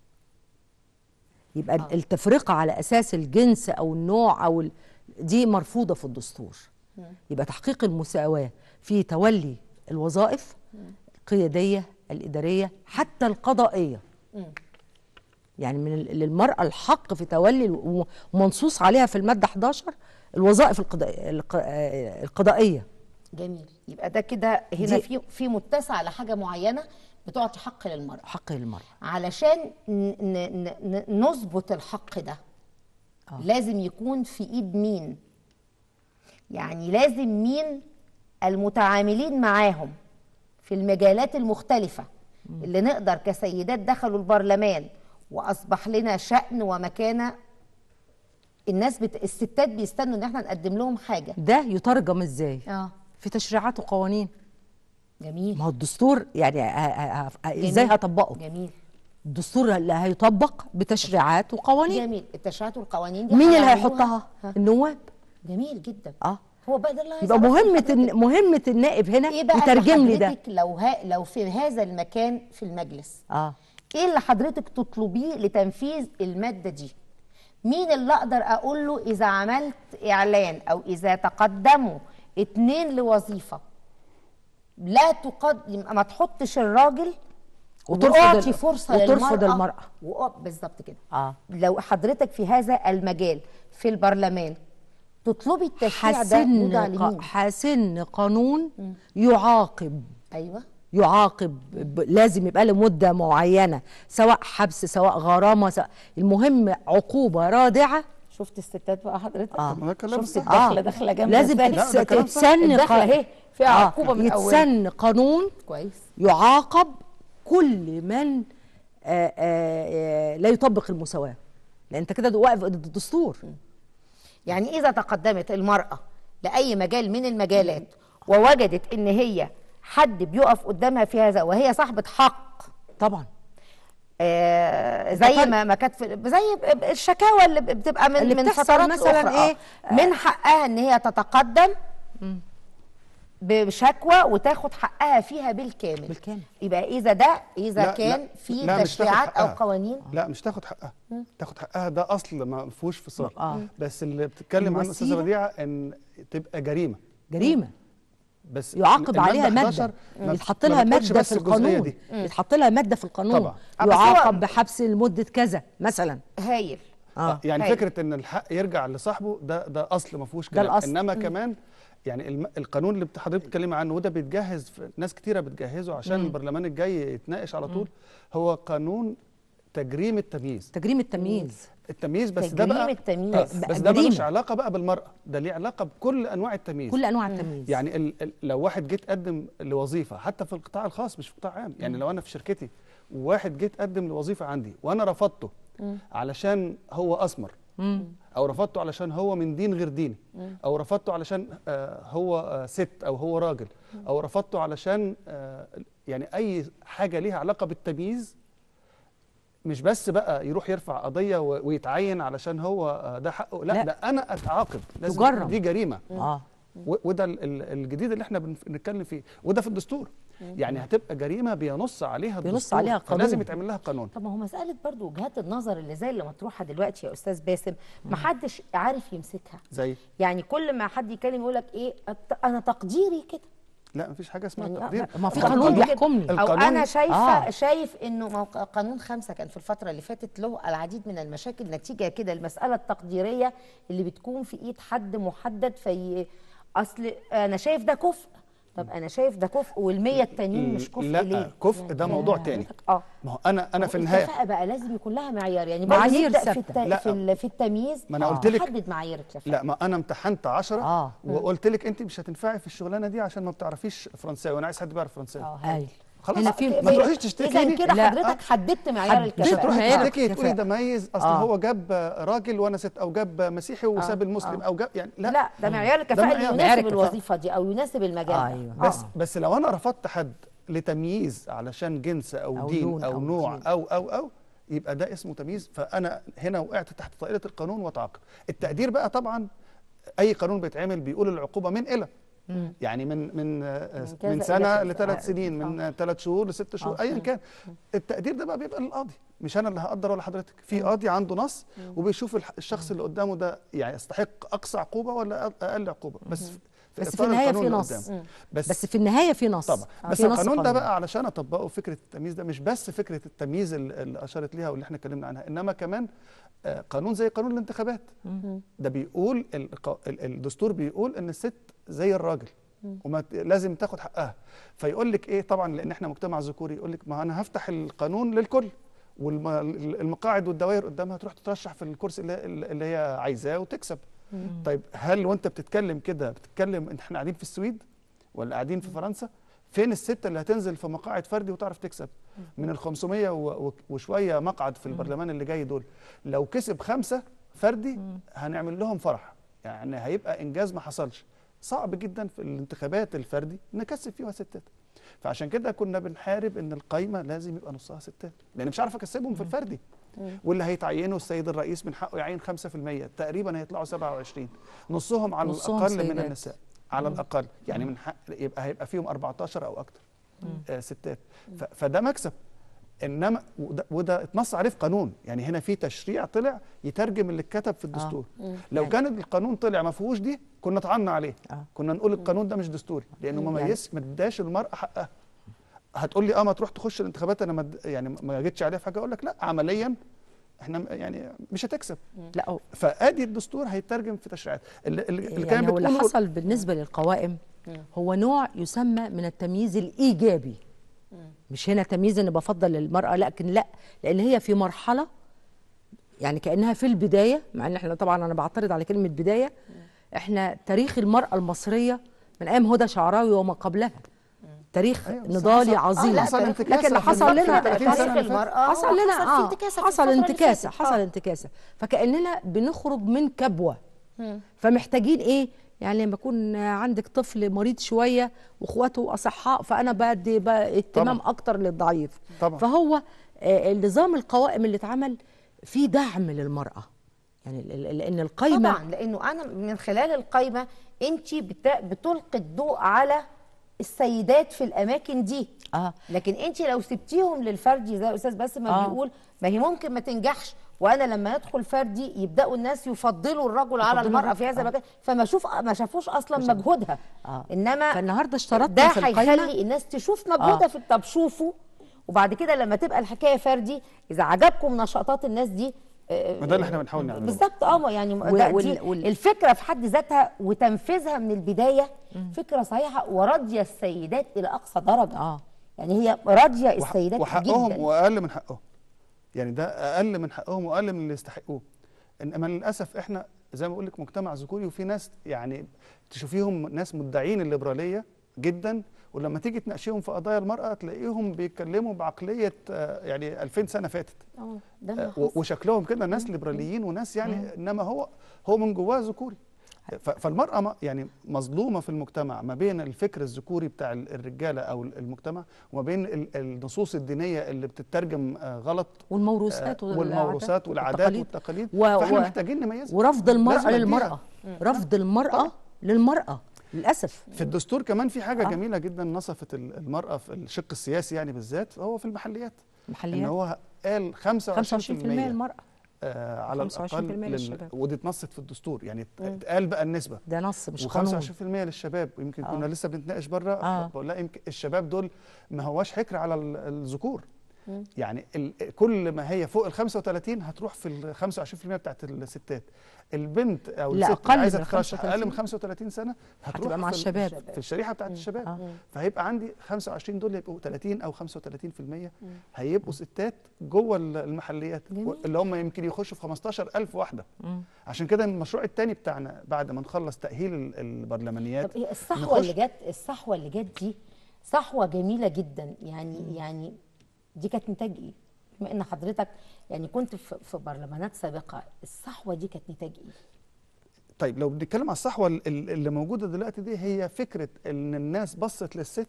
Speaker 4: يبقى
Speaker 3: آه.
Speaker 4: التفرقه على اساس الجنس او النوع او ال... دي مرفوضه في الدستور يبقى تحقيق المساواه في تولي الوظائف القياديه الاداريه حتى القضائيه يعني من ال- للمرأة الحق في تولي ال- ومنصوص عليها في المادة 11 الوظائف القضائية, القضائية
Speaker 3: جميل يبقى ده كده هنا
Speaker 4: دي-
Speaker 3: في في متسع لحاجه معينه بتعطي حق للمراه
Speaker 4: حق للمرأة
Speaker 3: علشان ن- ن- ن- ن- نظبط الحق ده
Speaker 4: آه.
Speaker 3: لازم يكون في ايد مين يعني لازم مين المتعاملين معاهم في المجالات المختلفة اللي نقدر كسيدات دخلوا البرلمان وأصبح لنا شأن ومكانة الناس بت... الستات بيستنوا ان احنا نقدم لهم حاجة
Speaker 4: ده يترجم ازاي
Speaker 3: اه
Speaker 4: في تشريعات وقوانين
Speaker 3: جميل
Speaker 4: ما هو الدستور يعني ه- ه- ه- ازاي
Speaker 3: جميل.
Speaker 4: هطبقه
Speaker 3: جميل
Speaker 4: الدستور اللي هيطبق بتشريعات وقوانين
Speaker 3: جميل التشريعات والقوانين دي
Speaker 4: مين اللي
Speaker 3: هيعملوها-
Speaker 4: هيحطها
Speaker 3: ها.
Speaker 4: النواب
Speaker 3: جميل جدا
Speaker 4: اه
Speaker 3: هو بقى ده اللي عايز
Speaker 4: يبقى
Speaker 3: أعرفه من
Speaker 4: مهمة
Speaker 3: حضرتك.
Speaker 4: الن- مهمة النائب هنا
Speaker 3: ايه بقى
Speaker 4: يترجم لي ده
Speaker 3: حضرتك لو ها لو في هذا المكان في المجلس
Speaker 4: اه
Speaker 3: ايه اللي حضرتك تطلبيه لتنفيذ الماده دي مين اللي اقدر اقول له اذا عملت اعلان او اذا تقدموا اتنين لوظيفه لا تقد ما تحطش الراجل
Speaker 4: وترفض
Speaker 3: وأعطي
Speaker 4: ال-
Speaker 3: فرصه
Speaker 4: وترفض
Speaker 3: للمرأة
Speaker 4: المرأة.
Speaker 3: وأ- بالظبط كده
Speaker 4: اه
Speaker 3: لو حضرتك في هذا المجال في البرلمان تطلبي التشريع ده
Speaker 4: حسن
Speaker 3: يوضع
Speaker 4: ق-
Speaker 3: لمين
Speaker 4: حسن قانون يعاقب
Speaker 3: ايوه
Speaker 4: يعاقب ب- لازم يبقى له مده معينه سواء حبس سواء غرامه سواء المهم عقوبه رادعه
Speaker 3: شفت الستات بقى حضرتك
Speaker 4: آه.
Speaker 2: ما ده كلام
Speaker 3: شفت
Speaker 2: صح.
Speaker 3: الدخله
Speaker 4: آه.
Speaker 3: داخله جنب
Speaker 4: لازم
Speaker 3: إزاي؟
Speaker 4: تتس...
Speaker 2: لا، ده كلام صح.
Speaker 4: تتسن
Speaker 3: الدخله
Speaker 4: ق-
Speaker 3: اهي فيها
Speaker 4: آه،
Speaker 3: عقوبه من اولها
Speaker 4: يتسن قانون
Speaker 3: كويس
Speaker 4: يعاقب كل من آآ آآ لا يطبق المساواه لان انت كده واقف ضد الدستور
Speaker 3: يعني اذا تقدمت المراه لاي مجال من المجالات ووجدت ان هي حد بيقف قدامها في هذا وهي صاحبه حق
Speaker 4: طبعا
Speaker 3: آه زي
Speaker 4: طبعاً.
Speaker 3: ما ما كانت في- زي ب- الشكاوى اللي ب- بتبقى من
Speaker 4: اللي
Speaker 3: من
Speaker 4: بتحصل
Speaker 3: فترات
Speaker 4: مثلاً
Speaker 3: أخرى.
Speaker 4: إيه؟
Speaker 3: آه. من حقها ان هي تتقدم بشكوى وتاخد حقها فيها بالكامل
Speaker 4: بالكامل.
Speaker 3: يبقى اذا ده اذا
Speaker 2: لا،
Speaker 3: كان
Speaker 2: لا،
Speaker 3: في
Speaker 2: لا، مش تاخد
Speaker 3: تشريعات او
Speaker 2: حقها.
Speaker 3: قوانين
Speaker 2: لا مش تاخد حقها تاخد حقها ده اصل ما فيهوش فصال
Speaker 4: آه.
Speaker 2: بس اللي بتتكلم عنه استاذه
Speaker 4: الوسيلة.
Speaker 2: بديعه ان تبقى جريمه
Speaker 4: جريمه
Speaker 2: بس
Speaker 4: يعاقب
Speaker 2: المادة
Speaker 4: عليها
Speaker 2: 11
Speaker 4: ماده
Speaker 2: ما-
Speaker 4: يتحط
Speaker 2: ما
Speaker 4: لها
Speaker 2: بتقولش
Speaker 4: ماده
Speaker 2: بس
Speaker 4: في
Speaker 2: الجزئية
Speaker 4: القانون
Speaker 2: دي.
Speaker 4: يتحط لها ماده في القانون
Speaker 2: طبعاً.
Speaker 3: آه، بس هو-
Speaker 4: يعاقب بحبس لمده كذا مثلا
Speaker 3: هايل
Speaker 4: اه
Speaker 2: يعني
Speaker 3: هايل.
Speaker 2: فكره ان الحق يرجع لصاحبه ده ده اصل ما فيهوش
Speaker 4: ده
Speaker 2: كلام
Speaker 4: الأصل.
Speaker 2: انما كمان يعني الم- القانون اللي بت- حضرتك بتتكلمي عنه وده بيتجهز في ناس كتيره بتجهزه عشان البرلمان الجاي يتناقش على طول هو قانون تجريم التمييز
Speaker 4: تجريم التمييز
Speaker 2: التمييز بس ده
Speaker 1: تجريم
Speaker 2: بقى
Speaker 1: التمييز.
Speaker 2: آه،
Speaker 4: بقى
Speaker 2: بس ده ملوش
Speaker 4: جريمة.
Speaker 2: علاقه بقى بالمراه ده ليه علاقه بكل انواع التمييز
Speaker 4: كل انواع التمييز
Speaker 2: يعني ال ال لو واحد جه تقدم لوظيفه حتى في القطاع الخاص مش في القطاع العام يعني لو انا في شركتي وواحد جه تقدم لوظيفه عندي وانا رفضته علشان هو اسمر
Speaker 4: مم.
Speaker 2: او رفضته علشان هو من دين غير ديني او رفضته علشان آه هو آه ست او هو راجل او رفضته علشان آه يعني اي حاجه ليها علاقه بالتمييز مش بس بقى يروح يرفع قضيه و- ويتعين علشان هو آه ده حقه لا,
Speaker 4: لا.
Speaker 2: لا ده انا اتعاقب لازم
Speaker 4: تجرم.
Speaker 2: دي جريمه
Speaker 4: اه
Speaker 2: و- وده ال- ال- الجديد اللي احنا بنف- بنتكلم فيه وده في الدستور يعني هتبقى جريمه بينص عليها
Speaker 4: بينص
Speaker 2: الدستور
Speaker 4: عليها قانون.
Speaker 2: فلازم يتعمل لها قانون
Speaker 1: طب ما هو مساله برضو وجهات النظر اللي زي اللي مطروحه دلوقتي يا استاذ باسم ما حدش عارف يمسكها
Speaker 2: زي
Speaker 1: يعني كل ما حد يتكلم يقول لك ايه الت- انا تقديري كده
Speaker 2: لا مفيش حاجه اسمها
Speaker 1: يعني
Speaker 2: تقدير
Speaker 4: ما في
Speaker 2: القانون-
Speaker 4: قانون بيحكمني.
Speaker 1: او
Speaker 2: القانون-
Speaker 1: انا شايفه
Speaker 4: آه.
Speaker 1: آه. شايف انه موق- قانون خمسة كان في الفتره اللي فاتت له العديد من المشاكل نتيجه كده المساله التقديريه اللي بتكون في ايد حد محدد في اصل انا شايف ده كفء طب انا شايف ده كفء والمية التانيين مش كفء
Speaker 2: لا
Speaker 1: ليه
Speaker 2: كفء ده موضوع تاني
Speaker 1: اه
Speaker 2: ما هو انا انا في النهايه
Speaker 1: الكفاءة بقى لازم يكون لها معيار يعني برضه
Speaker 4: معايير
Speaker 1: نبدا في,
Speaker 4: ثابتة.
Speaker 1: الت...
Speaker 2: لا.
Speaker 1: في, ال... في التمييز
Speaker 2: ما أنا
Speaker 1: آه.
Speaker 2: قلت لك-
Speaker 1: نحدد معايير الكفاءة
Speaker 2: لا ما انا امتحنت 10
Speaker 4: آه.
Speaker 2: وقلت لك انت مش هتنفعي في الشغلانه دي عشان ما بتعرفيش فرنساوي وانا عايز حد بيعرف فرنساوي
Speaker 1: اه
Speaker 4: ايوه
Speaker 2: خلاص
Speaker 4: هنا في
Speaker 2: ما تروحيش تشتكي
Speaker 1: اذا
Speaker 2: لي
Speaker 1: كده
Speaker 4: لا.
Speaker 1: حضرتك حددت معيار
Speaker 4: حددت.
Speaker 2: مش
Speaker 1: الكفاءة
Speaker 2: هتروحي
Speaker 4: معيار
Speaker 2: تشتكي تقولي
Speaker 4: الكفاءة.
Speaker 2: ده ميز اصل
Speaker 4: آه.
Speaker 2: هو جاب راجل وانا ست او جاب مسيحي وساب المسلم او جاب يعني لا,
Speaker 1: لا, لا ده معيار الكفاءة اللي
Speaker 2: معيار.
Speaker 4: معيار
Speaker 1: يناسب
Speaker 4: الكفاءة.
Speaker 1: الوظيفة دي او يناسب المجال ده.
Speaker 4: أيوة.
Speaker 2: بس
Speaker 1: آه.
Speaker 2: بس لو انا رفضت حد لتمييز علشان جنس او,
Speaker 4: أو
Speaker 2: دين
Speaker 4: لون
Speaker 2: او,
Speaker 4: أو
Speaker 2: نوع
Speaker 4: دين.
Speaker 2: او او او يبقى ده اسمه تمييز فانا هنا وقعت تحت طائله القانون واتعاقب التقدير بقى طبعا اي قانون بيتعمل بيقول العقوبه من الى يعني من من آه،
Speaker 1: من كذا
Speaker 2: من
Speaker 1: إلى
Speaker 2: سنه
Speaker 1: كذا.
Speaker 2: لثلاث
Speaker 1: آه.
Speaker 2: سنين من ثلاث شهور لست شهور
Speaker 1: آه.
Speaker 2: ايا كان التقدير ده بقى بيبقى للقاضي مش انا اللي هقدر ولا حضرتك في قاضي عنده نص وبيشوف الح- الشخص اللي قدامه ده يعني يستحق اقصى عقوبه ولا أق- اقل عقوبه بس في
Speaker 4: بس في
Speaker 2: إطار
Speaker 4: النهاية
Speaker 2: القانون
Speaker 4: في
Speaker 2: اللي
Speaker 4: نص.
Speaker 2: قدامه.
Speaker 4: بس, بس في النهايه في نص
Speaker 2: طبعا
Speaker 4: آه،
Speaker 2: بس
Speaker 4: في نص
Speaker 2: القانون ده
Speaker 4: قانوني.
Speaker 2: بقى علشان اطبقه فكره التمييز ده مش بس فكره التمييز ال- اللي اشارت ليها واللي احنا اتكلمنا عنها انما كمان آه، قانون زي قانون الانتخابات ده بيقول الق- ال- الدستور بيقول ان الست زي الراجل وما ت- لازم تاخد حقها فيقول لك ايه طبعا لان احنا مجتمع ذكوري يقول لك ما انا هفتح القانون للكل والمقاعد والدوائر قدامها تروح تترشح في الكرسي اللي, اللي هي عايزاه وتكسب طيب هل وانت بتتكلم كده بتتكلم ان احنا قاعدين في السويد ولا قاعدين في فرنسا فين الست اللي هتنزل في مقاعد فردي وتعرف تكسب من ال 500 و- و- وشويه مقعد في البرلمان اللي جاي دول لو كسب خمسه فردي هنعمل لهم فرح يعني هيبقى انجاز ما حصلش صعب جدا في الانتخابات الفردي نكسب فيها ستات فعشان كده كنا بنحارب ان القايمه لازم يبقى نصها ستات لان مش عارف اكسبهم في الفردي واللي هيتعينوا السيد الرئيس من حقه يعين 5% تقريبا هيطلعوا 27 نصهم على
Speaker 4: نصهم
Speaker 2: الاقل من
Speaker 4: سيدات.
Speaker 2: النساء على الاقل يعني من حق يبقى هيبقى فيهم 14 او اكتر آه ستات ف- فده مكسب انما وده, وده اتنص عليه في قانون يعني هنا في تشريع طلع يترجم اللي اتكتب في الدستور لو كان القانون طلع ما فيهوش دي كنا طعنا عليه
Speaker 4: آه.
Speaker 2: كنا نقول القانون ده مش دستوري لانه ما ميز ما اداش المراه حقها هتقول لي اه ما تروح تخش الانتخابات انا ما اد- يعني ما جيتش عليها في حاجه اقول لك لا عمليا احنا م- يعني مش هتكسب
Speaker 4: لا هو-
Speaker 2: فادي الدستور هيترجم في تشريعات اللي, اللي اللي كان
Speaker 4: يعني هو اللي
Speaker 2: بتقوله
Speaker 4: حصل بالنسبه للقوائم هو نوع يسمى من التمييز الايجابي مش هنا تمييز ان بفضل المراه لكن لا لان هي في مرحله يعني كانها في البدايه مع ان احنا طبعا انا بعترض على كلمه بدايه احنا تاريخ المراه المصريه من ايام هدى شعراوي وما قبلها تاريخ
Speaker 2: أيوة، بس
Speaker 4: نضالي
Speaker 2: حصل-
Speaker 4: عظيم
Speaker 2: آه، حصل انتكاسة
Speaker 4: لكن اللي
Speaker 2: في
Speaker 4: حصل
Speaker 2: الفترة
Speaker 4: لنا
Speaker 2: 30 سنة
Speaker 1: تاريخ
Speaker 2: اللي فاتت.
Speaker 1: المرأة
Speaker 4: حصل لنا
Speaker 1: حصل
Speaker 4: اه
Speaker 1: في انتكاسة في
Speaker 4: حصل
Speaker 1: الفترة اللي
Speaker 4: انتكاسه
Speaker 1: فاتت.
Speaker 4: حصل
Speaker 1: آه.
Speaker 4: انتكاسه فكاننا بنخرج من كبوه فمحتاجين ايه يعني لما يكون عندك طفل مريض شويه واخواته اصحاء فانا بدي بقى اهتمام
Speaker 2: طبعاً.
Speaker 4: اكتر للضعيف
Speaker 2: طبعاً.
Speaker 4: فهو آه، النظام القوائم اللي اتعمل فيه دعم للمراه يعني ال- ال- لان القايمه
Speaker 1: طبعا لانه انا من خلال القايمه انت بت- بتلقي الضوء على السيدات في الاماكن دي
Speaker 4: اه
Speaker 1: لكن انت لو سبتيهم للفردي زي الاستاذ باسم ما
Speaker 4: آه.
Speaker 1: بيقول ما هي ممكن ما تنجحش وانا لما ادخل فردي يبداوا الناس يفضلوا الرجل على
Speaker 4: يفضلوا
Speaker 1: المراه
Speaker 4: الرجل،
Speaker 1: في هذا
Speaker 4: آه.
Speaker 1: المكان فما شوف ما شافوش اصلا مجهودها
Speaker 4: آه.
Speaker 1: انما
Speaker 4: فالنهارده اشترطنا
Speaker 1: ده
Speaker 4: في القايمه
Speaker 1: هيخلي الناس تشوف مجهودها
Speaker 4: آه.
Speaker 1: في طب شوفوا وبعد كده لما تبقى الحكايه فردي اذا عجبكم نشاطات الناس دي آه،
Speaker 2: ما ده اللي احنا بنحاول نعمله
Speaker 1: بالظبط اه يعني
Speaker 4: و-
Speaker 1: ده
Speaker 4: وال-
Speaker 1: دي
Speaker 4: وال-
Speaker 1: الفكره في حد ذاتها وتنفيذها من البدايه فكره صحيحه وراضيه السيدات الى اقصى درجه
Speaker 4: اه
Speaker 1: يعني هي راضيه
Speaker 2: وح-
Speaker 1: السيدات
Speaker 2: وحقهم
Speaker 1: جدا
Speaker 2: واقل من حقهم يعني ده اقل من حقهم واقل من اللي يستحقوه انما للاسف احنا زي ما بقول لك مجتمع ذكوري وفي ناس يعني تشوفيهم ناس مدعين الليبراليه جدا ولما تيجي تناقشيهم في قضايا المراه تلاقيهم بيتكلموا بعقليه آه، يعني 2000 سنه فاتت
Speaker 3: اه ده اللي
Speaker 2: آه، و-
Speaker 3: حصل.
Speaker 2: وشكلهم كده ناس ليبراليين وناس يعني انما هو هو من جواه ذكوري ف- فالمراه ما- يعني مظلومه في المجتمع ما بين الفكر الذكوري بتاع ال- الرجاله او المجتمع وما بين ال- النصوص الدينيه اللي بتترجم آه، غلط
Speaker 4: والموروثات
Speaker 2: آه،
Speaker 4: والعادات
Speaker 2: والموروثات والعادات
Speaker 4: والتقاليد.
Speaker 2: والتقاليد
Speaker 4: و-
Speaker 2: فاحنا
Speaker 4: و-
Speaker 2: محتاجين نميزها
Speaker 4: ورفض المرأة
Speaker 2: لازم أديها.
Speaker 4: للمرأة رفض المرأة للمرأة للأسف
Speaker 2: في الدستور كمان في حاجه
Speaker 4: آه.
Speaker 2: جميله جدا نصفت ال- المراه في الشق السياسي يعني بالذات هو في المحليات ان
Speaker 4: محليات
Speaker 2: هو قال 25%
Speaker 4: 25% المرأة
Speaker 2: آه على
Speaker 4: 25%
Speaker 2: الاقل لل-
Speaker 4: للشباب.
Speaker 2: ودي اتنصت في الدستور يعني اتقال بقى النسبه
Speaker 4: ده نص مش قانون
Speaker 2: و25% للشباب ويمكن
Speaker 4: آه.
Speaker 2: كنا لسه بنتناقش بره
Speaker 4: آه.
Speaker 2: بقول لا يمكن الشباب دول ما هواش حكر على ال- الذكور يعني ال- كل ما هي فوق ال 35 هتروح في ال 25% بتاعت الستات البنت او
Speaker 4: لا،
Speaker 2: الست
Speaker 4: أقل
Speaker 2: اللي عايزه
Speaker 4: من
Speaker 2: تخش
Speaker 4: 35
Speaker 2: اقل من 35 سنه هتروح
Speaker 4: هتبقى مع
Speaker 2: في ال-
Speaker 4: الشباب.
Speaker 2: في الشريحه بتاعت الشباب
Speaker 4: آه.
Speaker 2: فهيبقى عندي 25 دول يبقوا 30 او 35% هيبقوا ستات جوه ال- المحليات
Speaker 3: جميل.
Speaker 2: اللي هم يمكن يخشوا في 15000 واحده
Speaker 4: مم.
Speaker 2: عشان كده المشروع الثاني بتاعنا بعد ما نخلص تاهيل ال- البرلمانيات
Speaker 3: طب ايه الصحوه
Speaker 2: نخش-
Speaker 3: اللي جت الصحوه اللي جت دي صحوه جميله جدا يعني يعني دي كانت نتاج ايه؟ بما ان حضرتك يعني كنت في في برلمانات سابقه الصحوه دي كانت نتاج ايه؟
Speaker 2: طيب لو بنتكلم على الصحوه ال- ال- اللي موجوده دلوقتي دي هي فكره ان الناس بصت للست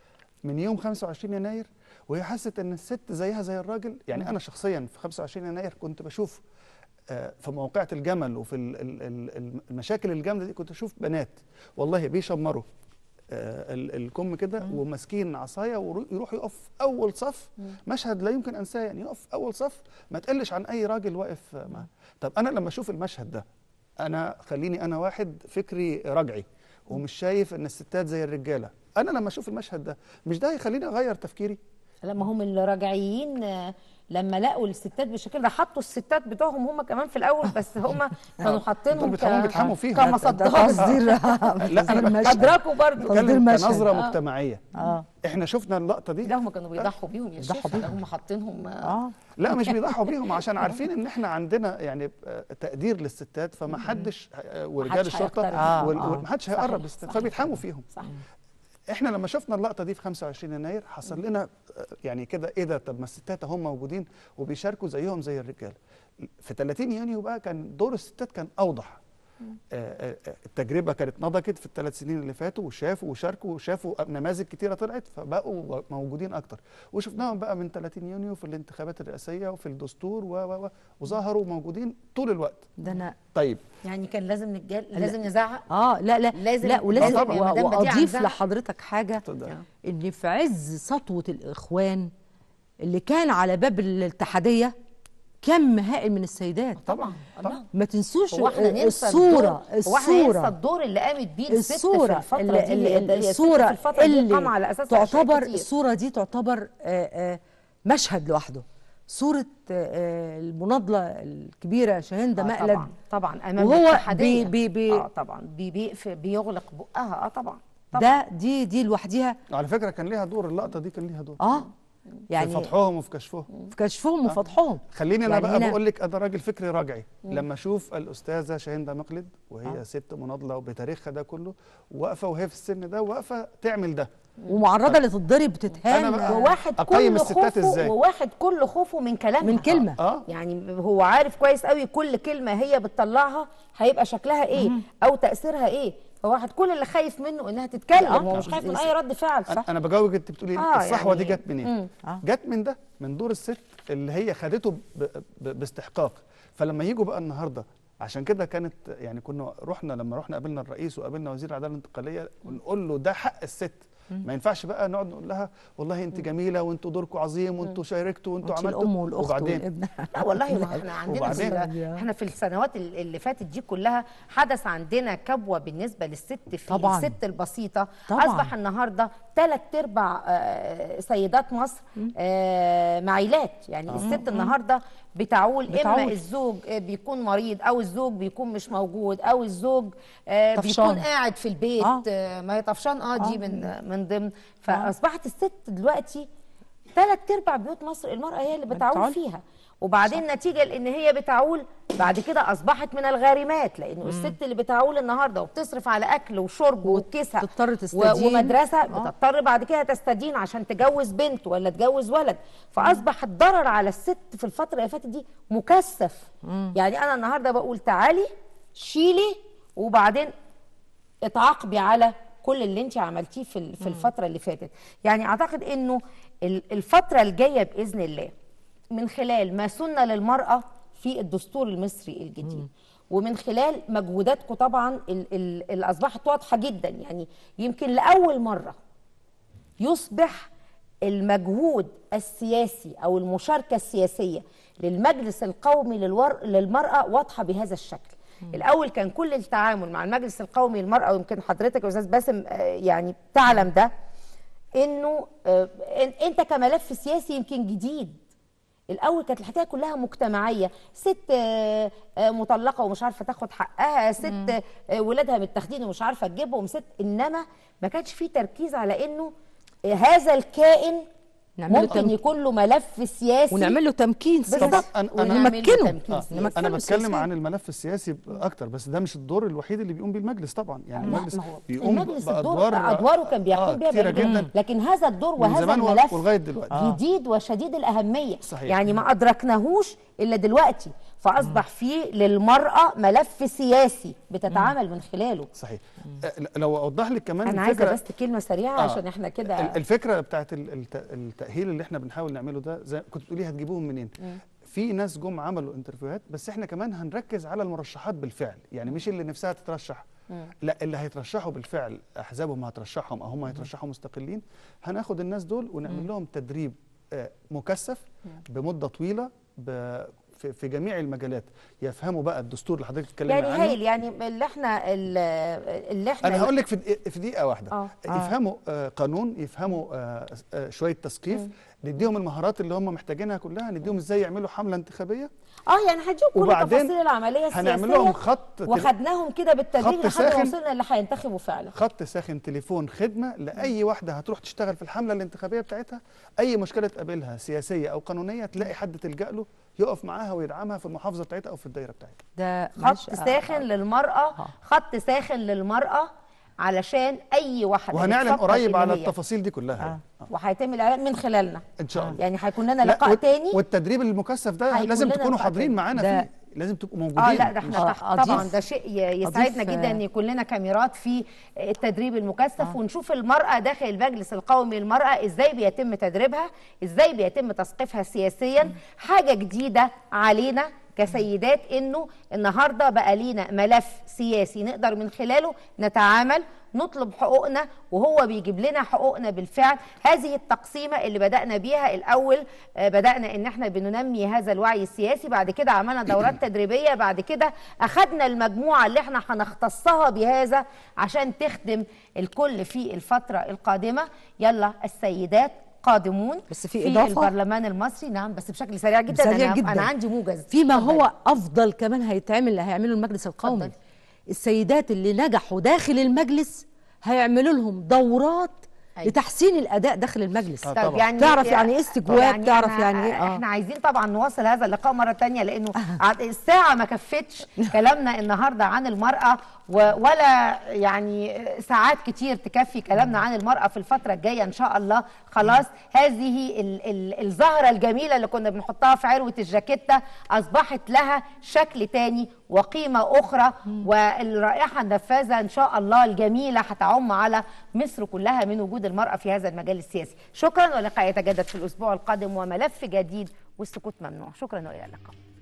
Speaker 2: من يوم 25 يناير وهي حست ان الست زيها زي الراجل يعني انا شخصيا في 25 يناير كنت بشوف آه، في موقعة الجمل وفي ال- ال- ال- المشاكل الجامده دي كنت اشوف بنات والله بيشمروا آه، ال- الكم كده وماسكين عصايه ويروحوا يقف اول صف مشهد لا يمكن انساه يعني يقف اول صف ما تقلش عن اي راجل واقف آه، معاه طب انا لما اشوف المشهد ده انا خليني انا واحد فكري رجعي ومش شايف ان الستات زي الرجاله انا لما اشوف المشهد ده مش ده هيخليني اغير تفكيري
Speaker 3: لما هم الراجعيين آه، لما لقوا الستات بالشكل ده حطوا الستات بتوعهم هم كمان في الاول بس هم كانوا حاطينهم
Speaker 2: دول بيتحموا- بيتحموا فيها.
Speaker 4: ده
Speaker 3: كمصدات
Speaker 4: تصدير
Speaker 2: لا، أنا
Speaker 4: المشهد.
Speaker 3: ادراكوا برضو
Speaker 4: تصدير
Speaker 2: بتكلم
Speaker 4: مشهد.
Speaker 2: كنظره
Speaker 3: آه.
Speaker 2: مجتمعيه
Speaker 4: اه
Speaker 2: احنا شفنا اللقطه دي
Speaker 3: لا هم كانوا بيضحوا بيهم يا
Speaker 4: بيضحوا
Speaker 3: شيخ ده
Speaker 4: بيهم.
Speaker 3: هم حاطينهم آه.
Speaker 4: اه
Speaker 2: لا مش بيضحوا بيهم عشان عارفين ان احنا عندنا يعني آه، تقدير للستات فما حدش آه، ورجال
Speaker 3: محدش
Speaker 2: الشرطه
Speaker 3: هيقترب.
Speaker 4: آه،
Speaker 2: وال-
Speaker 4: آه.
Speaker 2: وما حدش
Speaker 3: صحيح،
Speaker 2: هيقرب للستات
Speaker 3: صحيح.
Speaker 2: فبيتحموا فيهم
Speaker 3: صح
Speaker 2: احنا لما شفنا اللقطه دي في 25 يناير حصل لنا آه، يعني كده ايه ده طب ما الستات هم موجودين وبيشاركوا زيهم زي الرجال في 30 يونيو بقى كان دور الستات كان اوضح آه، آه، آه، التجربه كانت نضجت في الثلاث سنين اللي فاتوا وشافوا وشاركوا وشافوا نماذج كتيره طلعت فبقوا موجودين اكتر وشفناهم بقى من 30 يونيو في الانتخابات الرئاسيه وفي الدستور و و و وظهروا موجودين طول الوقت
Speaker 4: ده انا
Speaker 2: طيب
Speaker 3: يعني كان لازم نتجال لازم نزعق
Speaker 4: اه لا لا
Speaker 3: لازم-
Speaker 4: لا ولازم
Speaker 2: آه طبعاً.
Speaker 4: و-
Speaker 3: يا مدام بديعة
Speaker 4: واضيف
Speaker 3: عندها-
Speaker 4: لحضرتك حاجه
Speaker 2: اتفضل.
Speaker 4: ان في عز سطوه الاخوان اللي كان على باب الاتحاديه كم هائل من السيدات
Speaker 3: طبعا
Speaker 2: طبعا
Speaker 4: ما تنسوش
Speaker 3: هو احنا ننسى
Speaker 4: الصوره
Speaker 3: الدور هو احنا ننسى
Speaker 4: الصوره
Speaker 3: الدور اللي قامت بيه الست في
Speaker 4: الصوره
Speaker 3: الفتره
Speaker 4: ال-
Speaker 3: دي
Speaker 4: ال-
Speaker 3: ده هي الست
Speaker 4: الصوره
Speaker 3: في الفتره دي قام على اساس
Speaker 4: تعتبر الصوره دي تعتبر آه، آه، مشهد لوحده صوره آه، المناضله الكبيره شاهنده مقلد
Speaker 3: طبعا طبعا امام
Speaker 4: وهو
Speaker 3: الاتحادية.
Speaker 4: بي- بي- بي-
Speaker 3: اه طبعا بي بيقف بيغلق بقها اه طبعا طبعا
Speaker 4: ده دي دي لوحديها
Speaker 2: على فكره كان ليها دور اللقطه دي كان ليها دور
Speaker 4: اه
Speaker 2: يعني
Speaker 4: يعني
Speaker 2: في فتحهم وفي كشفهم
Speaker 4: في كشفهم وفتحهم
Speaker 2: خليني انا
Speaker 4: يعني
Speaker 2: بقى
Speaker 4: هنا-
Speaker 2: بقول لك انا راجل فكري راجعي لما اشوف الاستاذه شاهين مقلد وهي
Speaker 4: آه.
Speaker 2: ست مناضله وبتاريخها ده كله واقفه وهي في السن ده واقفه تعمل ده
Speaker 4: ومعرضه لتتضرب بتتهان
Speaker 2: أنا بقى-
Speaker 3: وواحد
Speaker 2: أقيم
Speaker 3: كل
Speaker 2: الستات
Speaker 3: خوفه
Speaker 2: إزاي؟
Speaker 3: وواحد كل خوفه من كلامها
Speaker 4: من كلمه
Speaker 2: اه
Speaker 3: يعني هو عارف كويس قوي كل كلمه هي بتطلعها هيبقى شكلها ايه او تاثيرها ايه فواحد كل اللي خايف منه انها تتكلم
Speaker 4: آه.
Speaker 3: هو مش خايف من اي رد فعل
Speaker 2: انا انا بجاوبك انت بتقولي
Speaker 3: آه،
Speaker 2: آه الصحوه
Speaker 3: يعني-
Speaker 2: دي جت منين
Speaker 3: مم.
Speaker 4: آه.
Speaker 2: جت من ده من دور الست اللي هي خدته ب ب باستحقاق فلما يجوا بقى النهارده عشان كده كانت يعني كنا رحنا لما رحنا قابلنا الرئيس وقابلنا وزير العداله الانتقاليه ونقول له ده حق الست ما ينفعش بقى نقعد نقول لها والله انت جميله وانتوا دوركم عظيم وانتوا شاركتوا وانتوا
Speaker 4: وانت
Speaker 2: عملتوا
Speaker 4: الام والاخت
Speaker 2: وبعدين
Speaker 4: والابن
Speaker 3: لا والله ما احنا عندنا في
Speaker 2: وبعدين؟
Speaker 3: ال- احنا في السنوات ال- اللي فاتت دي كلها حدث عندنا كبوه بالنسبه للست في
Speaker 4: طبعاً.
Speaker 3: الست البسيطه
Speaker 4: طبعاً.
Speaker 3: اصبح النهارده ثلاث ارباع آه، سيدات مصر آه، معيلات يعني الست النهارده بتعول,
Speaker 4: بتعول.
Speaker 3: اما الزوج آه، بيكون مريض او الزوج بيكون مش موجود او الزوج آه،
Speaker 4: طفشان.
Speaker 3: بيكون قاعد في البيت
Speaker 4: آه.
Speaker 3: آه، ما هي طفشان اه دي
Speaker 4: آه.
Speaker 3: من من ضمن فاصبحت الست دلوقتي ثلاث ارباع بيوت مصر المراه هي اللي بتعول
Speaker 4: بتعول.
Speaker 3: فيها وبعدين نتيجه لان هي بتعول بعد كده اصبحت من الغارمات لانه الست اللي بتعول النهارده وبتصرف على اكل وشرب وكسى
Speaker 4: تضطر
Speaker 3: و-
Speaker 4: تستدين.
Speaker 3: ومدرسه
Speaker 4: آه.
Speaker 3: بتضطر بعد كده تستدين عشان تجوز بنت ولا تجوز ولد فاصبح الضرر على الست في الفتره اللي فاتت دي مكثف يعني انا النهارده بقول تعالي شيلي وبعدين اتعاقبي على كل اللي انت عملتيه في ال- في الفتره اللي فاتت يعني اعتقد انه ال- الفتره الجايه باذن الله من خلال ما سن للمراه في الدستور المصري الجديد ومن خلال مجهوداتكم طبعا ال- ال- اللي اصبحت واضحه جدا يعني يمكن لاول مره يصبح المجهود السياسي او المشاركه السياسيه للمجلس القومي للور... للمراه واضحه بهذا الشكل الاول كان كل التعامل مع المجلس القومي للمراه ويمكن حضرتك يا استاذ باسم آه، يعني تعلم ده انه آه، إن- انت كملف سياسي يمكن جديد الاول كانت الحكايه كلها مجتمعيه ست آه، آه، مطلقه ومش عارفه تاخد حقها ست آه، ولادها متاخدين ومش عارفه تجيبهم ست انما ما كانش في تركيز على انه آه، هذا الكائن
Speaker 4: نعمل له
Speaker 3: ممكن
Speaker 4: تم-
Speaker 3: يكون له ملف سياسي
Speaker 4: ونعمل له تمكين سياسي
Speaker 3: بالظبط
Speaker 2: أنا- أنا-
Speaker 3: ونعمل له
Speaker 4: نمكنه.
Speaker 3: تمكين
Speaker 2: آه.
Speaker 3: سياسي.
Speaker 4: نمكنه
Speaker 2: انا بتكلم
Speaker 4: سياسياً.
Speaker 2: عن الملف السياسي اكتر بس ده مش الدور الوحيد اللي بيقوم بيه المجلس طبعا يعني
Speaker 3: لا،
Speaker 2: المجلس
Speaker 3: ما هو
Speaker 2: بيقوم
Speaker 3: المجلس الدور
Speaker 2: بادوار
Speaker 3: ادواره كان بيقوم
Speaker 2: آه
Speaker 3: بيها
Speaker 2: كتيره
Speaker 3: بقى
Speaker 2: جدا
Speaker 3: لكن هذا الدور
Speaker 2: من
Speaker 3: وهذا
Speaker 2: زمان و-
Speaker 3: الملف
Speaker 2: ولغايه دلوقتي
Speaker 3: جديد وشديد الأهمية
Speaker 2: صحيح.
Speaker 3: يعني ما أدركناهوش إلا دلوقتي فأصبح فيه للمرأة ملف سياسي بتتعامل من خلاله
Speaker 2: صحيح آه، لو اوضح لك كمان
Speaker 3: أنا عايزة
Speaker 2: الفكرة-
Speaker 3: بس كلمة سريعة
Speaker 2: آه.
Speaker 3: عشان إحنا كده
Speaker 2: ال- الفكره بتاعت ال- الت- التاهيل اللي احنا بنحاول نعمله ده زي كنت بتقولي هتجيبوهم منين في ناس جم عملوا انترفيوهات بس احنا كمان هنركز على المرشحات بالفعل يعني مش اللي نفسها تترشح لا اللي هيترشحوا بالفعل احزابهم هترشحهم او هم هيترشحوا مستقلين هناخد الناس دول ونعمل لهم تدريب آه، مكثف بمده طويله ب- في في جميع المجالات يفهموا بقى الدستور اللي حضرتك بتتكلمي
Speaker 3: يعني
Speaker 2: عنه
Speaker 3: هايل يعني اللي إحنا اللي إحنا
Speaker 2: انا هقول لك في دقيقة- في دقيقه واحده
Speaker 3: آه.
Speaker 2: يفهموا آه قانون يفهموا آه آه شويه تثقيف نديهم المهارات اللي هم محتاجينها كلها نديهم ازاي يعملوا حمله انتخابيه
Speaker 3: اه يعني هتجيب كل
Speaker 2: وبعدين
Speaker 3: تفاصيل العمليه السياسيه
Speaker 2: هنعمل لهم خط تل-
Speaker 3: وخدناهم كده بالتدريج
Speaker 2: خط
Speaker 3: لحد ما
Speaker 2: ساخن.
Speaker 3: وصلنا اللي هينتخبوا فعلا
Speaker 2: خط ساخن تليفون خدمه لاي واحده هتروح تشتغل في الحمله الانتخابيه بتاعتها اي مشكله تقابلها سياسيه او قانونيه تلاقي حد تلجا له يقف معاها ويدعمها في المحافظه بتاعتها او في الدايره بتاعتها
Speaker 4: ده معلش،
Speaker 3: خط
Speaker 4: آه،
Speaker 3: ساخن
Speaker 4: آه.
Speaker 3: للمرأة خط ساخن للمرأة علشان أي واحدة
Speaker 2: وهنعلن
Speaker 3: بتفكر
Speaker 2: قريب
Speaker 3: إن
Speaker 2: على
Speaker 3: هي-
Speaker 2: التفاصيل دي كلها
Speaker 4: آه.
Speaker 3: وهيتم الإعلان من خلالنا
Speaker 2: ان شاء الله
Speaker 3: يعني هيكون لنا
Speaker 2: لا،
Speaker 3: لقاء
Speaker 2: والت-
Speaker 3: تاني
Speaker 2: والتدريب المكثف ده
Speaker 3: هيكون
Speaker 2: لازم
Speaker 3: لنا
Speaker 2: تكونوا
Speaker 3: لقاء
Speaker 2: حاضرين
Speaker 3: تاني.
Speaker 2: معانا
Speaker 4: ده-
Speaker 2: فيه لازم تبقوا موجودين
Speaker 3: اه لا ده احنا
Speaker 4: آه،
Speaker 3: تحت
Speaker 4: أضيف-
Speaker 3: طبعا ده شيء ي- يسعدنا
Speaker 4: أضيف-
Speaker 3: جدا ان يكون لنا كاميرات في التدريب المكثف ونشوف المراه داخل المجلس القومي للمراه ازاي بيتم تدريبها ازاي بيتم تثقيفها سياسيا حاجه جديده علينا كسيدات انه النهارده بقى لينا ملف سياسي نقدر من خلاله نتعامل نطلب حقوقنا وهو بيجيب لنا حقوقنا بالفعل هذه التقسيمه اللي بدانا بيها الاول آه، بدانا ان احنا بننمي هذا الوعي السياسي بعد كده عملنا دورات تدريبيه بعد كده اخذنا المجموعه اللي احنا هنختصها بهذا عشان تخدم الكل في الفتره القادمه يلا السيدات قادمون
Speaker 4: بس في
Speaker 3: في
Speaker 4: إضافة؟
Speaker 3: البرلمان المصري نعم بس بشكل سريع جدا
Speaker 4: سريع
Speaker 3: أنا,
Speaker 4: جدا
Speaker 3: انا عندي موجز
Speaker 4: فيما
Speaker 3: اتفضلي.
Speaker 4: هو افضل كمان هيتعمل اللي هيعمله المجلس القومي
Speaker 3: اتفضلي.
Speaker 4: السيدات اللي نجحوا داخل المجلس هيعملوا لهم دورات
Speaker 3: أيوة.
Speaker 4: لتحسين الاداء داخل المجلس
Speaker 2: آه،
Speaker 3: طيب
Speaker 2: طبعاً.
Speaker 3: يعني
Speaker 4: تعرف يعني إيه استجواب، تعرف
Speaker 3: أنا-
Speaker 4: يعني إيه، آه.
Speaker 3: احنا عايزين طبعا نواصل هذا اللقاء مره تانية لانه عاد الساعه ما كفتش كلامنا النهارده عن المراه و- ولا يعني ساعات كتير تكفي كلامنا عن المراه في الفتره الجايه ان شاء الله خلاص هذه ال ال الزهره الجميله اللي كنا بنحطها في عروه الجاكيته اصبحت لها شكل تاني وقيمه اخرى والرائحه النفاذه ان شاء الله الجميله هتعم على مصر كلها من وجود المراه في هذا المجال السياسي شكرا ولقاء يتجدد في الاسبوع القادم وملف جديد والسكوت ممنوع شكرا والى اللقاء